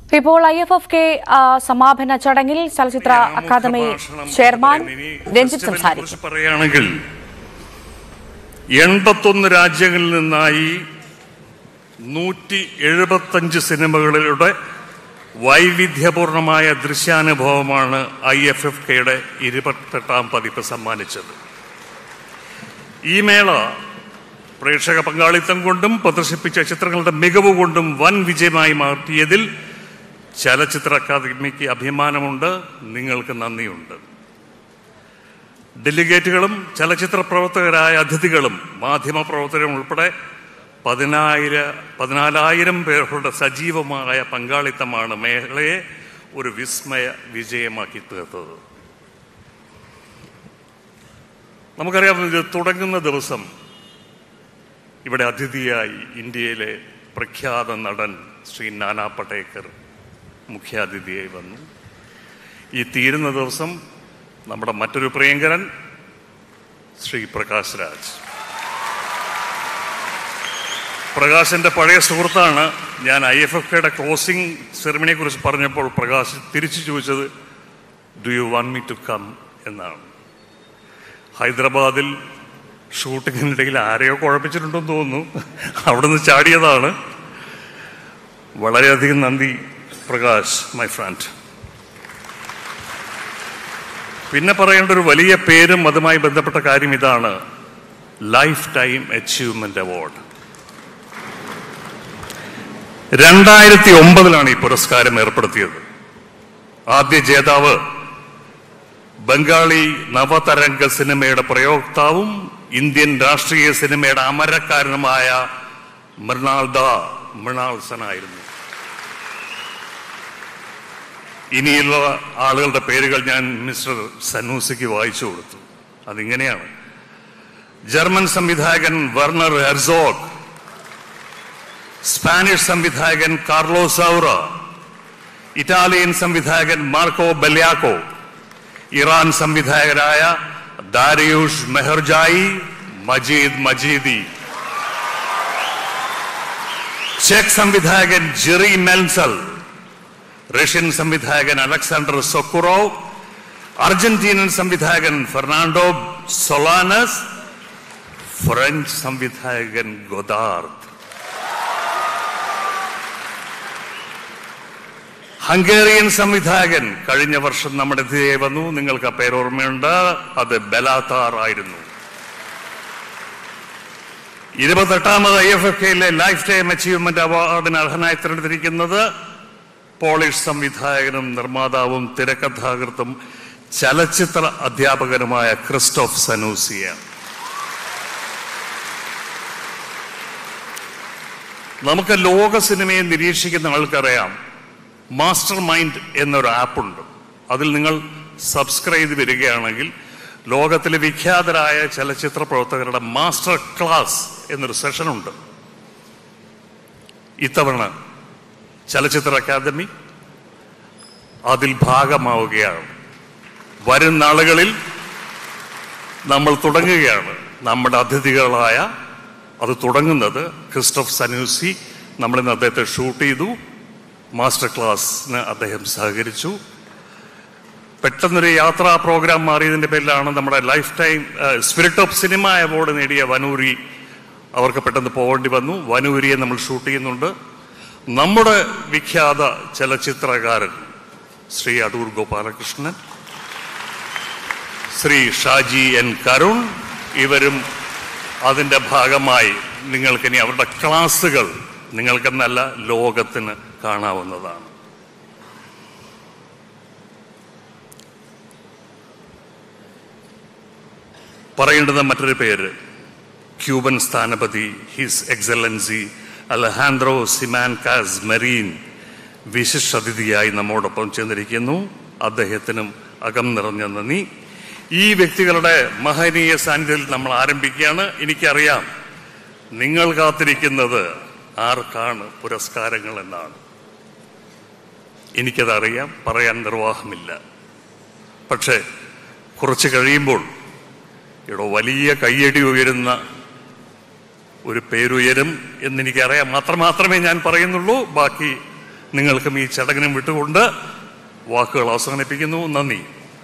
ഇപ്പോൾ I F F K സമാപന ചടങ്ങിൽ ചലച്ചിത്ര അക്കാദമി ചെയർമാൻ രഞ്ജിത്ത് സംസാരിക്കും പറയുകയാണെങ്കിൽ എൺപത്തൊന്ന് രാജ്യങ്ങളിൽ നിന്നായി നൂറ്റി എഴുപത്തഞ്ച് സിനിമകളിലൂടെ വൈവിധ്യപൂർണമായ ദൃശ്യാനുഭവമാണ് ഐ എഫ് എഫ് കെയുടെ ഇരുപത്തെട്ടാം പതിപ്പ് സമ്മാനിച്ചത് ഈ മേള പ്രേക്ഷക പങ്കാളിത്തം കൊണ്ടും പ്രദർശിപ്പിച്ച ചിത്രങ്ങളുടെ മികവ് കൊണ്ടും വൻ വിജയമായി മാറ്റിയതിൽ ചലച്ചിത്ര അക്കാദമിക്ക് അഭിമാനമുണ്ട് നിങ്ങൾക്ക് നന്ദിയുണ്ട് ഡെലിഗേറ്റുകളും ചലച്ചിത്ര പ്രവർത്തകരായ അതിഥികളും മാധ്യമപ്രവർത്തകരും ഉൾപ്പെടെ പതിനായിര പതിനാലായിരം പേരുടെ സജീവമായ പങ്കാളിത്തമാണ് മേളയെ ഒരു വിസ്മയ വിജയമാക്കി തീർത്തത് നമുക്കറിയാം ഇത് തുടങ്ങുന്ന ദിവസം ഇവിടെ അതിഥിയായി ഇന്ത്യയിലെ പ്രഖ്യാത നടൻ ശ്രീ നാനാ പടേക്കർ മുഖ്യാതിഥിയായി വന്നു ഈ തീരുന്ന ദിവസം നമ്മുടെ മറ്റൊരു പ്രിയങ്കരൻ ശ്രീ പ്രകാശ് രാജ് പ്രകാശിന്റെ പഴയ സുഹൃത്താണ് ഞാൻ ഐ എഫ് എഫ് കെയുടെ ക്ലോസിംഗ് സെറമണിയെ കുറിച്ച് പറഞ്ഞപ്പോൾ പ്രകാശ് തിരിച്ചു ചോദിച്ചത് do you want me to come എന്നാണ് ഹൈദരാബാദിൽ ഷൂട്ടിങ്ങിനിടയിൽ ആരെയോ കുഴപ്പിച്ചിട്ടുണ്ടെന്ന് തോന്നുന്നു അവിടുന്ന് ചാടിയതാണ് വളരെയധികം നന്ദി പ്രകാശ് മൈ ഫ്രണ്ട് പിന്നെ പറയേണ്ട ഒരു വലിയ പേരും അതുമായി ബന്ധപ്പെട്ട കാര്യം ഇതാണ് ലൈഫ് ടൈം അച്ചീവ്മെന്റ് അവാർഡ് രണ്ടായിരത്തി ഒമ്പതിലാണ് ഈ പുരസ്കാരം ഏർപ്പെടുത്തിയത് ആദ്യ ജേതാവ് ബംഗാളി നവതരംഗ സിനിമയുടെ പ്രയോക്താവും ഇന്ത്യൻ രാഷ്ട്രീയ സിനിമയുടെ അമരക്കാരനുമായ മൃണാൾ ദ മൃണാൾ സനായിരുന്നു ഇനിയുള്ള ആളുകളുടെ പേരുകൾ ഞാൻ മിസ്റ്റർ സനൂസിക്ക് വായിച്ചു കൊടുത്തു അതിങ്ങനെയാണ് ജർമ്മൻ സംവിധായകൻ വെർണർ ഹെർസോഗ് സ്പാനിഷ് സംവിധായകൻ കാർലോ സൗറ ഇറ്റാലിയൻ സംവിധായകൻ മാർക്കോ ബെല്യാക്കോ ഇറാൻ സംവിധായകരായ ദാരിയൂഷ് മെഹർജായി മജീദ് മജീദി ചെക്ക് സംവിധായകൻ ജെറി മെൽസൽ റഷ്യൻ സംവിധായകൻ അലക്സാണ്ടർ സൊക്കുറോവ് അർജന്റീനൻ സംവിധായകൻ ഫെർണാണ്ടോ സൊലാനസ് ഫ്രഞ്ച് സംവിധായകൻ ഗൊദാർഡ് ഹംഗേറിയൻ സംവിധായകൻ കഴിഞ്ഞ വർഷം നമ്മുടെ ഇതിയെ വന്നു നിങ്ങൾക്ക് ആ പേരോർമ്മയുണ്ട് അത് ബലാത്താർ ആയിരുന്നു ഇരുപത്തെട്ടാമത് ഐ എഫ് എഫ് കെയിലെ ലൈഫ് ടൈം അച്ചീവ്മെന്റ് അവാർഡിന് അർഹനായി തിരഞ്ഞെടുത്തിരിക്കുന്നത് പോളിഷ് സംവിധായകനും നിർമ്മാതാവും തിരക്കഥാകൃത്തും ചലച്ചിത്ര അധ്യാപകനുമായ ക്രിസ്റ്റോഫ് സനൂസിയാണ് നമുക്ക് ലോക സിനിമയെ നിരീക്ഷിക്കുന്ന ആൾക്കറിയാം മാസ്റ്റർ മൈൻഡ് എന്നൊരു ആപ്പുണ്ട് അതിൽ നിങ്ങൾ സബ്സ്ക്രൈബ് ചെയ്ത് വരികയാണെങ്കിൽ ലോകത്തിലെ വിഖ്യാതരായ ചലച്ചിത്ര പ്രവർത്തകരുടെ മാസ്റ്റർ ക്ലാസ് എന്നൊരു സെഷനുണ്ട് ഇത്തവണ ചലച്ചിത്ര അക്കാദമി അതിൽ ഭാഗമാവുകയാണ് വരും നാളുകളിൽ നമ്മൾ തുടങ്ങുകയാണ് നമ്മുടെ അതിഥികളായ അത് തുടങ്ങുന്നത് ക്രിസ്റ്റോഫ് സനൂസി നമ്മളിന്ന് അദ്ദേഹത്തെ ഷൂട്ട് ചെയ്തു മാസ്റ്റർ ക്ലാസ്സിന് അദ്ദേഹം സഹകരിച്ചു പെട്ടെന്നൊരു യാത്രാ പ്രോഗ്രാം മാറിയതിന്റെ പേരിലാണ് നമ്മുടെ life time spirit of cinema award നേടിയ വനൂരി അവർക്ക് പെട്ടെന്ന് പോകേണ്ടി വന്നു വനൂരിയെ നമ്മൾ ഷൂട്ട് ചെയ്യുന്നുണ്ട് നമ്മുടെ വിഖ്യാത ചലച്ചിത്രകാരൻ ശ്രീ അടൂർ ഗോപാലകൃഷ്ണൻ ശ്രീ ഷാജി എൻ കരുൺ ഇവരും അതിൻ്റെ ഭാഗമായി നിങ്ങൾക്കിനി അവരുടെ ക്ലാസ്സുകൾ നിങ്ങൾക്കെന്നല്ല ലോകത്തിന് കാണാവുന്നതാണ് പറയേണ്ടുന്ന മറ്റൊരു പേര് ക്യൂബൻ സ്ഥാനപതി His Excellency Alejandro Simancas Marin വിശിഷ്ടതിഥിയായി നമ്മോടൊപ്പം ചെന്നിരിക്കുന്നു അദ്ദേഹത്തിനും അകം നിറഞ്ഞ നന്ദി ഈ വ്യക്തികളുടെ മഹനീയ സാന്നിധ്യത്തിൽ നമ്മൾ ആരംഭിക്കുകയാണ് എനിക്കറിയാം നിങ്ങൾ കാത്തിരിക്കുന്നത് ആർക്കാണ് പുരസ്കാരങ്ങൾ എന്നാണ് എനിക്കതറിയാം പറയാൻ നിർവാഹമില്ല പക്ഷേ കുറച്ച് കഴിയുമ്പോൾ ഇവിടെ വലിയ കയ്യടി ഉയരുന്ന ഒരു പേരുയരും എന്നെനിക്കറിയാം മാത്രം മാത്രമേ ഞാൻ പറയുന്നുള്ളൂ ബാക്കി നിങ്ങൾക്കും ഈ ചടങ്ങിനും വിട്ടുകൊണ്ട് വാക്കുകൾ അവസാനിപ്പിക്കുന്നു നന്ദി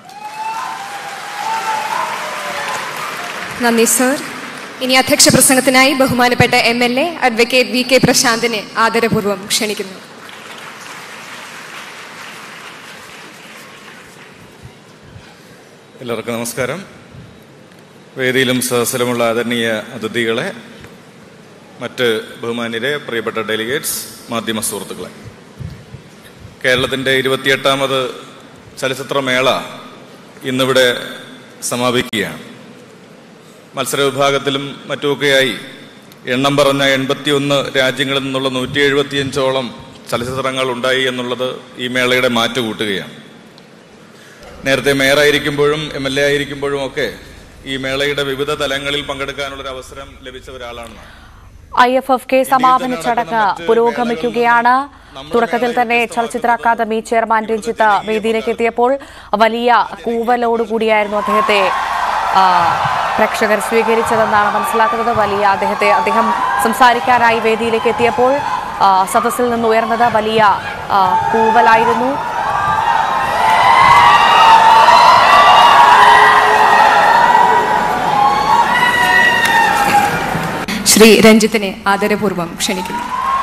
നന്ദി സർ ഇനി അധ്യക്ഷ പ്രസംഗത്തിനായി ബഹുമാനപ്പെട്ട M L A advocate V K പ്രശാന്തിനെ ആദരപൂർവ്വം ക്ഷണിക്കുന്നു എല്ലാവർക്കും നമസ്കാരം വേദിയിലും സദസ്സിലുമുള്ള ആദരണീയ അതിഥികളെ മറ്റ് ബഹുമാന്യരെ പ്രിയപ്പെട്ട ഡെലിഗേറ്റ്സ് മാധ്യമ സുഹൃത്തുക്കളെ കേരളത്തിൻ്റെ ഇരുപത്തിയെട്ടാമത് ചലച്ചിത്രമേള ഇന്നിവിടെ സമാപിക്കുകയാണ് മത്സര വിഭാഗത്തിലും മറ്റുമൊക്കെയായി എണ്ണം പറഞ്ഞ എൺപത്തിയൊന്ന് രാജ്യങ്ങളിൽ നിന്നുള്ള നൂറ്റി എഴുപത്തിയഞ്ചോളം ചലച്ചിത്രങ്ങൾ ഉണ്ടായി എന്നുള്ളത് ഈ മേളയുടെ മാറ്റ് കൂട്ടുകയാണ് നേരത്തെ മേയറായിരിക്കുമ്പോഴും എം എൽ എ ആയിരിക്കുമ്പോഴും ഒക്കെ ഈ മേളയുടെ വിവിധ തലങ്ങളിൽ പങ്കെടുക്കാനുള്ള ഒരു അവസരം ലഭിച്ച ഒരാളാണ് ഞാൻ. ഐ എഫ് എഫ് കെ സമാപന ചടങ്ങ് പുരോഗമിക്കുകയാണ് തുടക്കത്തിൽ തന്നെ ചലച്ചിത്ര അക്കാദമി ചെയർമാൻ രഞ്ജിത്ത് വേദിയിലേക്ക് എത്തിയപ്പോൾ വലിയ കൂവലോടുകൂടിയായിരുന്നു അദ്ദേഹത്തെ ആ, പ്രേക്ഷകർ സ്വീകരിച്ചതെന്നാണ് മനസ്സിലാക്കുന്നത് വലിയ അദ്ദേഹത്തെ അദ്ദേഹം സംസാരിക്കാനായി വേദിയിലേക്ക് എത്തിയപ്പോൾ ആ, സദസ്സിൽ നിന്ന് ഉയർന്നത് വലിയ ആ, കൂവലായിരുന്നു ശ്രീ രഞ്ജിത്തിനെ ആദരപൂർവ്വം ക്ഷണിക്കുന്നു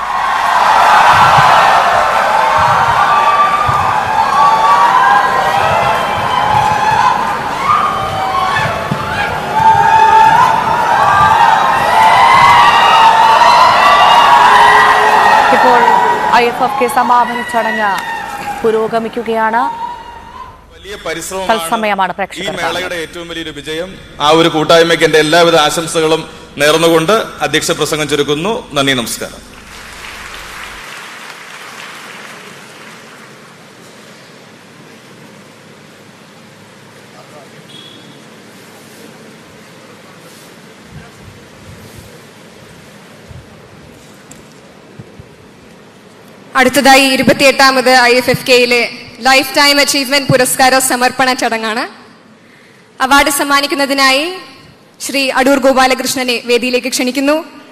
ഇപ്പോൾ ഐ എഫ് എഫ് കെ സമാപന ചടങ്ങ് പുരോഗമിക്കുകയാണ് വലിയ പരിശ്രമമാണ് തത്സമയമാണ് ഈ പ്രേക്ഷകർ മേളയുടെ ഏറ്റവും വലിയൊരു വിജയം ആ ഒരു കൂട്ടായ്മയ്ക്ക് എന്റെ എല്ലാവിധ ആശംസകളും നേർന്നുകൊണ്ട് അധ്യക്ഷ പ്രസംഗം ചുരുക്കുന്നു നന്ദി നമസ്കാരം അടുത്തതായി ഇരുപത്തിയെട്ടാമത് ഐ എഫ് എഫ് കെയിലെ ലൈഫ് ടൈം അച്ചീവ്മെന്റ് പുരസ്കാര സമർപ്പണ ചടങ്ങാണ് അവാർഡ് സമ്മാനിക്കുന്നതിനായി ശ്രീ അടൂർ ഗോപാലകൃഷ്ണനെ വേദിയിലേക്ക് ക്ഷണിക്കുന്നു